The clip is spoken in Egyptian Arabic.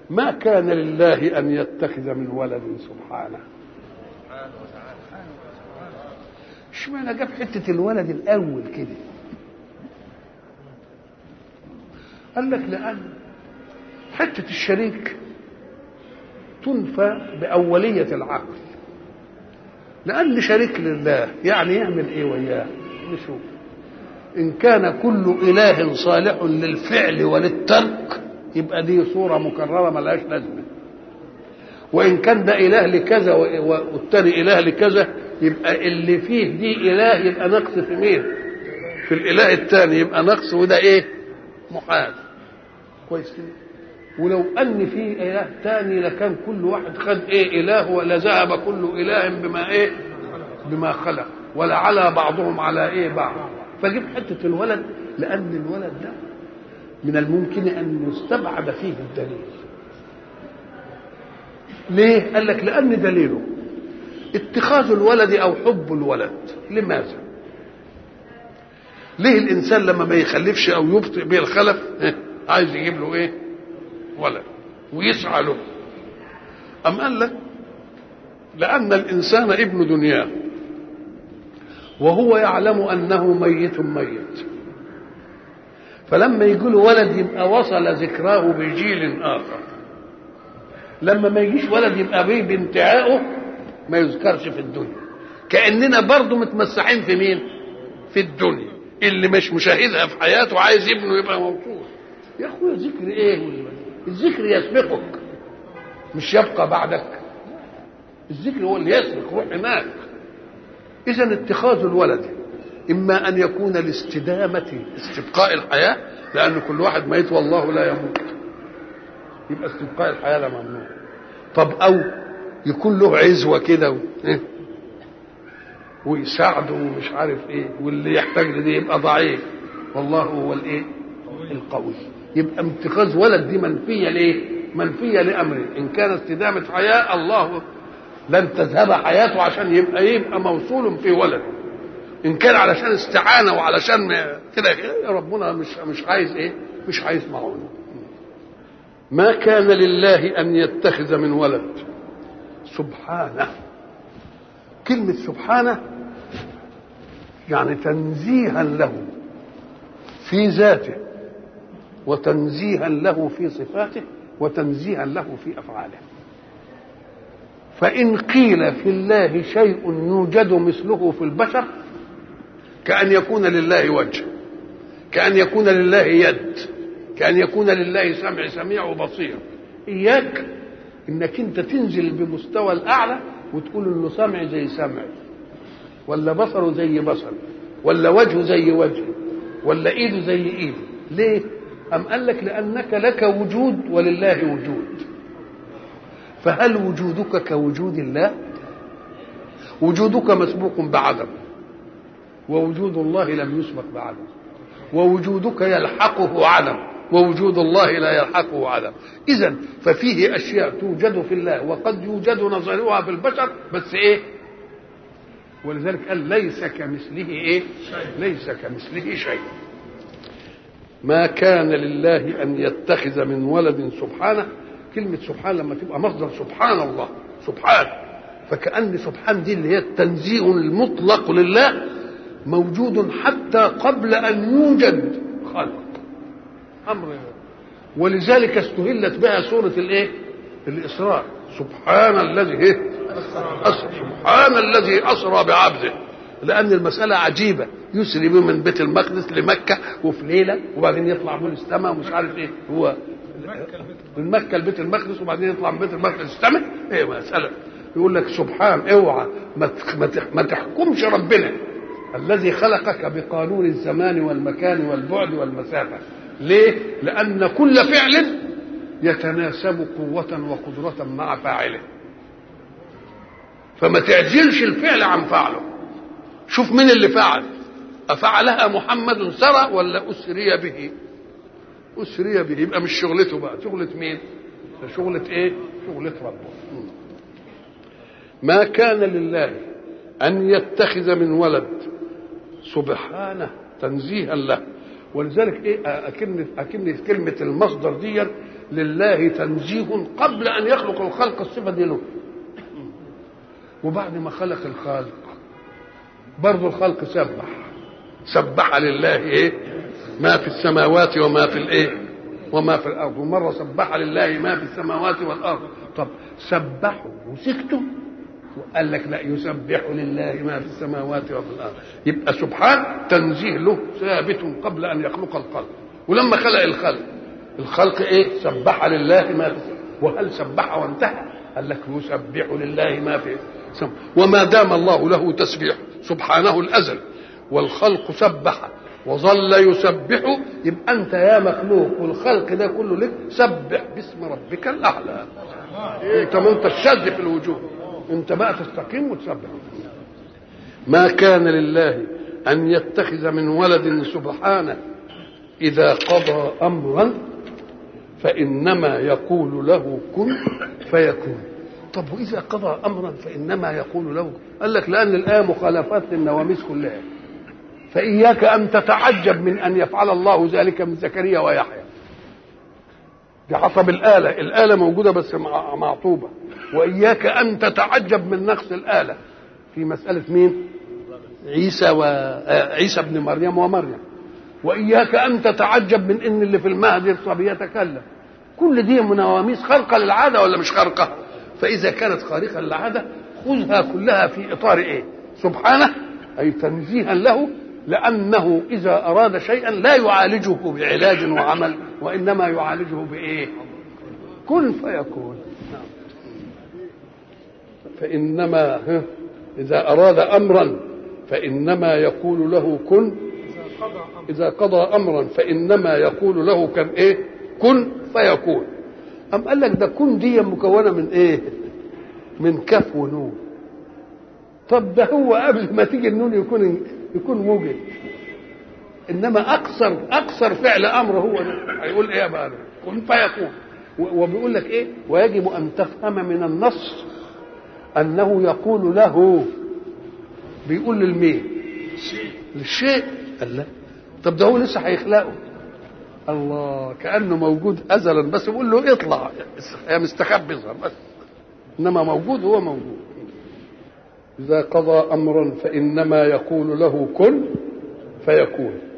ما كان لله ان يتخذ من ولد سبحانه اشمعنى جاب حته الولد الاول كده قال لك لان حته الشريك تنفى باوليه العقل لان شريك لله يعني يعمل ايه وياه نشوف ان كان كل اله صالح للفعل وللترك يبقى دي صوره مكرره ملهاش لازمه وان كان ده اله لكذا والتاني اله لكذا يبقى اللي فيه دي اله يبقى نقص في مين في الاله الثاني يبقى نقص وده ايه محال كويس كده ولو ان في اله ثاني لكان كل واحد خد ايه اله ولا ذهب كل اله بما ايه بما خلق ولا على بعضهم على ايه بعض فجيب حته الولد لان الولد ده من الممكن ان يستبعد فيه الدليل ليه قال لك لان دليله اتخاذ الولد او حب الولد لماذا ليه الانسان لما ما يخلفش او يبطئ به الخلف عايز يجيب له ايه ولد ويسعى له ام قال لك لان الانسان ابن دنياه وهو يعلم انه ميت ميت فلما يجي له ولد يبقى وصل ذكراه بجيل اخر لما ما يجيش ولد يبقى بيه بانتهائه ما يذكرش في الدنيا كاننا برضه متمسحين في مين في الدنيا اللي مش مشاهدها في حياته عايز ابنه يبقى موجود يا اخويا ذكر ايه الذكر يسبقك مش يبقى بعدك الذكر هو اللي يسبق روح هناك اذا اتخاذ الولد اما ان يكون لاستدامه استبقاء الحياه لان كل واحد ميت والله لا يموت يبقى استبقاء الحياه لا ممنوع طب او يكون له عزوه كده و... إيه؟ ويساعده ومش عارف ايه واللي يحتاج لدي يبقى ضعيف والله هو الايه القوي يبقى اتخاذ ولد دي منفيه ليه منفيه لامره ان كان استدامه حياه الله لن تذهب حياته عشان يبقى يبقى موصول في ولد ان كان علشان استعانه وعلشان كده يا ربنا مش مش عايز ايه مش عايز معونه ما كان لله ان يتخذ من ولد سبحانه كلمه سبحانه يعني تنزيها له في ذاته وتنزيها له في صفاته وتنزيها له في افعاله فان قيل في الله شيء يوجد مثله في البشر كأن يكون لله وجه كأن يكون لله يد كأن يكون لله سمع سميع وبصير إياك إنك أنت تنزل بمستوى الأعلى وتقول إنه سمع زي سمع ولا بصره زي بصر ولا وجهه زي وجهه ولا إيده زي إيده ليه؟ أم قال لك لأنك لك وجود ولله وجود فهل وجودك كوجود الله؟ وجودك مسبوق بعدم ووجود الله لم يسبق بعدم ووجودك يلحقه عدم ووجود الله لا يلحقه عدم اذا ففيه اشياء توجد في الله وقد يوجد نظرها في البشر بس ايه ولذلك قال ليس كمثله ايه ليس كمثله شيء ما كان لله ان يتخذ من ولد سبحانه كلمه سبحان لما تبقى مصدر سبحان الله سبحان فكأن سبحان دي اللي هي التنزيه المطلق لله موجود حتى قبل ان يوجد خلق امر ولذلك استهلت بها سوره الايه الاسراء سبحان الذي ايه أسرى سبحان الذي اسرى بعبده لان المساله عجيبه يسري به من بيت المقدس لمكه وفي ليله وبعدين يطلع من السماء ومش عارف ايه هو من مكه لبيت المقدس وبعدين يطلع من بيت المقدس السماء ايه مساله يقول لك سبحان اوعى ما تحكمش ربنا الذي خلقك بقانون الزمان والمكان والبعد والمسافة ليه؟ لأن كل فعل يتناسب قوة وقدرة مع فاعله فما تعجلش الفعل عن فعله شوف مين اللي فعل أفعلها محمد سرى ولا أسري به أسري به يبقى مش شغلته بقى شغلة مين شغلة ايه شغلة ربه ما كان لله أن يتخذ من ولد سبحانه تنزيها له ولذلك ايه اكن اكن كلمه المصدر دي لله تنزيه قبل ان يخلق الخلق الصفه دي له وبعد ما خلق الخالق برضه الخلق سبح سبح لله ايه ما في السماوات وما في الايه وما في الارض ومره سبح لله ما في السماوات والارض طب سبحوا وسكتوا وقال لك لا يسبح لله ما في السماوات وفي الارض يبقى سبحان تنزيه له ثابت قبل ان يخلق الخلق ولما خلق الخلق الخلق ايه سبح لله ما في وهل سبح وانتهى قال لك يسبح لله ما في السماء وما دام الله له تسبيح سبحانه الازل والخلق سبح وظل يسبح يبقى انت يا مخلوق والخلق ده كله لك سبح باسم ربك الاعلى انت ما انت الشاذ في الوجود انت بقى تستقيم وتسبح ما كان لله ان يتخذ من ولد سبحانه اذا قضى امرا فانما يقول له كن فيكون طب واذا قضى امرا فانما يقول له قال لك لان الايه مخالفات للنواميس كلها فاياك ان تتعجب من ان يفعل الله ذلك من زكريا ويحيى دي حسب الآلة الآلة موجودة بس معطوبة وإياك أن تتعجب من نقص الآلة في مسألة مين عيسى وعيسى ابن مريم ومريم وإياك أن تتعجب من إن اللي في المهد الصبي يتكلم كل دي منواميس خارقة للعادة ولا مش خارقة فإذا كانت خارقة للعادة خذها كلها في إطار إيه سبحانه أي تنزيها له لأنه إذا أراد شيئا لا يعالجه بعلاج وعمل وإنما يعالجه بإيه كن فيكون فإنما إذا أراد أمرا فإنما يقول له كن إذا قضى أمرا فإنما يقول له كان إيه كن فيكون أم قال لك ده كن دي مكونة من إيه من كف ونون طب ده هو قبل ما تيجي النون يكون يكون موجد انما اقصر اقصر فعل امر هو ده هيقول ايه بقى كن فيكون وبيقول لك ايه ويجب ان تفهم من النص انه يقول له بيقول للمين للشيء قال لا طب ده هو لسه هيخلقه الله كانه موجود ازلا بس بيقول له اطلع يا مستخبي بس انما موجود هو موجود إذا قضى أمرا فإنما يقول له كن فيكون